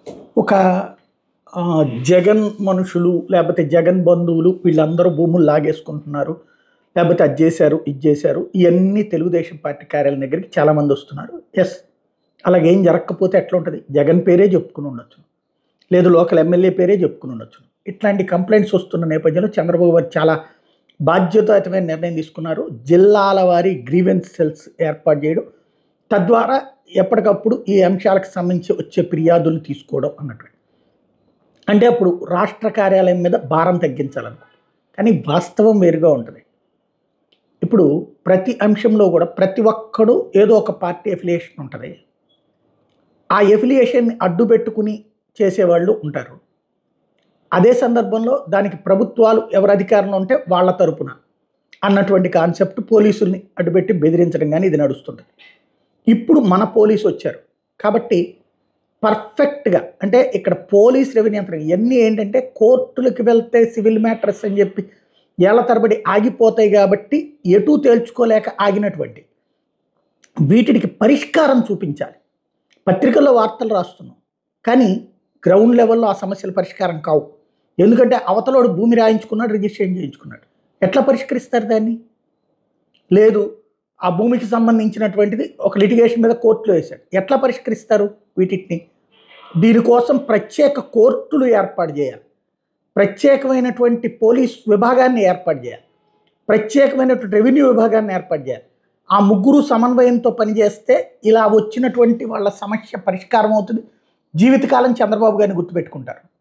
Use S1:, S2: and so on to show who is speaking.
S1: ఒక ఆ, జగన్ మనుషులు లేకపోతే జగన్ బంధువులు వీళ్ళందరూ భూములు లాగేసుకుంటున్నారు లేకపోతే అది చేశారు ఇది చేశారు ఇవన్నీ తెలుగుదేశం పార్టీ కార్యాలయం దగ్గరికి చాలామంది వస్తున్నారు ఎస్ అలాగే ఏం జరగకపోతే ఎట్లా ఉంటుంది జగన్ పేరే చెప్పుకుని ఉండొచ్చు లేదు లోకల్ ఎమ్మెల్యే పేరే చెప్పుకుని ఉండొచ్చు ఇట్లాంటి కంప్లైంట్స్ వస్తున్న నేపథ్యంలో చంద్రబాబు గారు చాలా బాధ్యతాయుతమైన నిర్ణయం తీసుకున్నారు జిల్లాల వారి గ్రీవెన్స్ సెల్స్ ఏర్పాటు చేయడం తద్వారా ఎప్పటికప్పుడు ఈ అంశాలకు సంబంధించి వచ్చే ఫిర్యాదులు తీసుకోవడం అన్నట్టు అంటే అప్పుడు రాష్ట్ర కార్యాలయం మీద భారం తగ్గించాలనుకో కానీ వాస్తవం వేరుగా ఉంటుంది ఇప్పుడు ప్రతి అంశంలో కూడా ప్రతి ఒక్కడు ఏదో ఒక పార్టీ ఎఫిలియేషన్ ఉంటుంది ఆ ఎఫిలియేషన్ని అడ్డు పెట్టుకుని చేసేవాళ్ళు ఉంటారు అదే సందర్భంలో దానికి ప్రభుత్వాలు ఎవరు అధికారంలో ఉంటే వాళ్ళ తరపున అన్నటువంటి కాన్సెప్ట్ పోలీసుల్ని అడ్డుపెట్టి బెదిరించడం కానీ ఇది నడుస్తుంటుంది ఇప్పుడు మన పోలీసు వచ్చారు కాబట్టి పర్ఫెక్ట్గా అంటే ఇక్కడ పోలీస్ రెవెన్యూ యంత్రం ఇవన్నీ ఏంటంటే కోర్టులకు వెళ్తే సివిల్ మ్యాటర్స్ అని చెప్పి ఏళ్ల తరబడి ఆగిపోతాయి కాబట్టి ఎటు తేల్చుకోలేక ఆగినటువంటి వీటికి పరిష్కారం చూపించాలి పత్రికల్లో వార్తలు రాస్తున్నాం కానీ గ్రౌండ్ లెవెల్లో ఆ సమస్యల పరిష్కారం కావు ఎందుకంటే అవతలోడు భూమి రాయించుకున్నాడు రిజిస్ట్రేషన్ చేయించుకున్నాడు ఎట్లా పరిష్కరిస్తారు దాన్ని లేదు ఆ భూమికి సంబంధించినటువంటిది ఒక లిటిగేషన్ మీద కోర్టులో వేశాడు ఎట్లా పరిష్కరిస్తారు వీటిని దీనికోసం ప్రత్యేక కోర్టులు ఏర్పాటు చేయాలి ప్రత్యేకమైనటువంటి పోలీస్ విభాగాన్ని ఏర్పాటు చేయాలి ప్రత్యేకమైనటువంటి రెవెన్యూ విభాగాన్ని ఏర్పాటు చేయాలి ఆ ముగ్గురు సమన్వయంతో పనిచేస్తే ఇలా వచ్చినటువంటి వాళ్ళ సమస్య పరిష్కారం అవుతుంది జీవితకాలం చంద్రబాబు గారిని గుర్తుపెట్టుకుంటారు